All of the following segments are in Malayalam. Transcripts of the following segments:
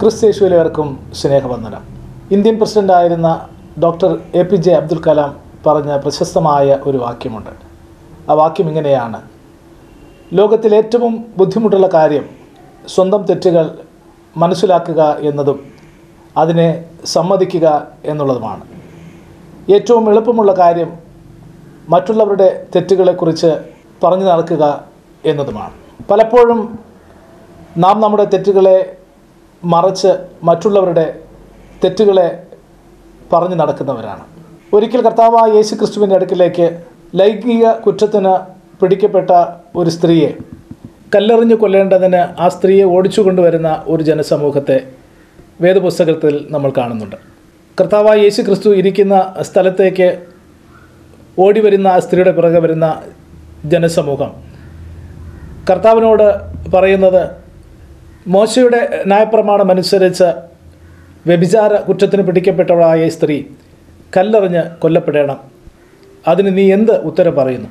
ക്രിസ്തേശുവിലേവർക്കും സ്നേഹവന്ദനം ഇന്ത്യൻ പ്രസിഡൻ്റായിരുന്ന doctor A P J Abdul Kalam പറഞ്ഞ പ്രശസ്തമായ ഒരു വാക്യമുണ്ട് ആ വാക്യം ഇങ്ങനെയാണ് ലോകത്തിൽ ഏറ്റവും ബുദ്ധിമുട്ടുള്ള കാര്യം സ്വന്തം തെറ്റുകൾ മനസ്സിലാക്കുക എന്നതും അതിനെ സമ്മതിക്കുക എന്നുള്ളതുമാണ് ഏറ്റവും എളുപ്പമുള്ള കാര്യം മറ്റുള്ളവരുടെ തെറ്റുകളെക്കുറിച്ച് പറഞ്ഞു നടക്കുക എന്നതുമാണ് പലപ്പോഴും നാം നമ്മുടെ തെറ്റുകളെ മറച്ച് മറ്റുള്ളവരുടെ തെറ്റുകളെ പറഞ്ഞു നടക്കുന്നവരാണ് ഒരിക്കൽ കർത്താവായ യേശു ക്രിസ്തുവിൻ്റെ അടുക്കിലേക്ക് ലൈംഗിക കുറ്റത്തിന് പിടിക്കപ്പെട്ട ഒരു സ്ത്രീയെ കല്ലെറിഞ്ഞു കൊല്ലേണ്ടതിന് ആ സ്ത്രീയെ ഓടിച്ചു കൊണ്ടുവരുന്ന ഒരു ജനസമൂഹത്തെ വേദപുസ്തകത്തിൽ നമ്മൾ കാണുന്നുണ്ട് കർത്താവായ യേശു ക്രിസ്തു ഇരിക്കുന്ന സ്ഥലത്തേക്ക് ഓടി വരുന്ന ആ സ്ത്രീയുടെ പിറകെ വരുന്ന ജനസമൂഹം കർത്താവിനോട് പറയുന്നത് മോശയുടെ ന്യായപ്രമാണം അനുസരിച്ച് വ്യഭിചാര കുറ്റത്തിന് പിടിക്കപ്പെട്ടവളായ ഈ സ്ത്രീ കല്ലെറിഞ്ഞ് കൊല്ലപ്പെടണം അതിന് നീ എന്ത് ഉത്തരം പറയുന്നു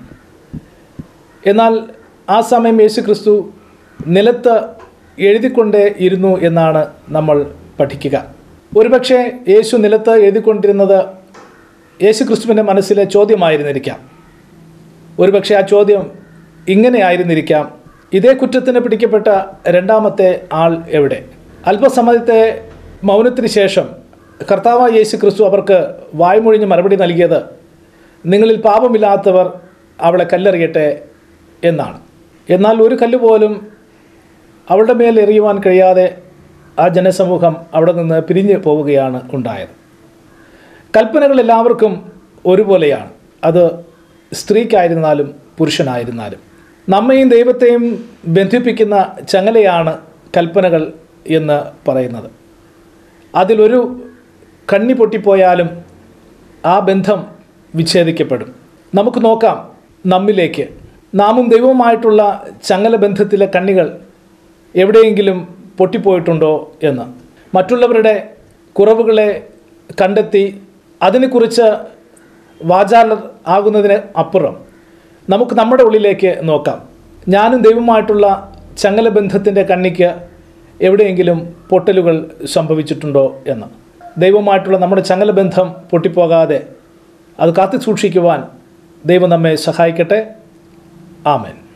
എന്നാൽ ആ സമയം യേശു ക്രിസ്തു നിലത്ത് എഴുതിക്കൊണ്ടേ ഇരുന്നു എന്നാണ് നമ്മൾ പഠിക്കുക ഒരുപക്ഷെ യേശു നിലത്ത് എഴുതിക്കൊണ്ടിരുന്നത് യേശു ക്രിസ്തുവിൻ്റെ മനസ്സിലെ ചോദ്യമായിരുന്നിരിക്കാം ഒരുപക്ഷെ ആ ചോദ്യം ഇങ്ങനെ ആയിരുന്നിരിക്കാം ഇതേ കുറ്റത്തിന് പിടിക്കപ്പെട്ട രണ്ടാമത്തെ ആൾ എവിടെ അല്പസമയത്തെ മൗനത്തിന് ശേഷം കർത്താവായ യേശു ക്രിസ്തു അവർക്ക് വായ്മൊഴിഞ്ഞ് മറുപടി നൽകിയത് നിങ്ങളിൽ പാപമില്ലാത്തവർ അവളെ കല്ലെറിയട്ടെ എന്നാണ് എന്നാൽ ഒരു കല്ല് പോലും അവളുടെ മേൽ എറിയുവാൻ കഴിയാതെ ആ ജനസമൂഹം അവിടെ നിന്ന് പിരിഞ്ഞു പോവുകയാണ് ഉണ്ടായത് കൽപ്പനകൾ എല്ലാവർക്കും ഒരുപോലെയാണ് അത് സ്ത്രീക്കായിരുന്നാലും പുരുഷനായിരുന്നാലും നമ്മയും ദൈവത്തെയും ബന്ധിപ്പിക്കുന്ന ചങ്ങലയാണ് കൽപ്പനകൾ എന്ന് പറയുന്നത് അതിലൊരു കണ്ണി പൊട്ടിപ്പോയാലും ആ ബന്ധം വിച്ഛേദിക്കപ്പെടും നമുക്ക് നോക്കാം നമ്മിലേക്ക് നാമും ദൈവവുമായിട്ടുള്ള ചങ്ങല ബന്ധത്തിലെ കണ്ണികൾ എവിടെയെങ്കിലും പൊട്ടിപ്പോയിട്ടുണ്ടോ എന്ന് മറ്റുള്ളവരുടെ കുറവുകളെ കണ്ടെത്തി അതിനെക്കുറിച്ച് വാചാലർ ആകുന്നതിന് അപ്പുറം നമുക്ക് നമ്മുടെ ഉള്ളിലേക്ക് നോക്കാം ഞാനും ദൈവമായിട്ടുള്ള ചങ്ങല ബന്ധത്തിൻ്റെ കണ്ണിക്ക് എവിടെയെങ്കിലും പൊട്ടലുകൾ സംഭവിച്ചിട്ടുണ്ടോ എന്ന് ദൈവമായിട്ടുള്ള നമ്മുടെ ചങ്ങല ബന്ധം പൊട്ടിപ്പോകാതെ അത് കാത്തു സൂക്ഷിക്കുവാൻ ദൈവം നമ്മെ സഹായിക്കട്ടെ ആമേൻ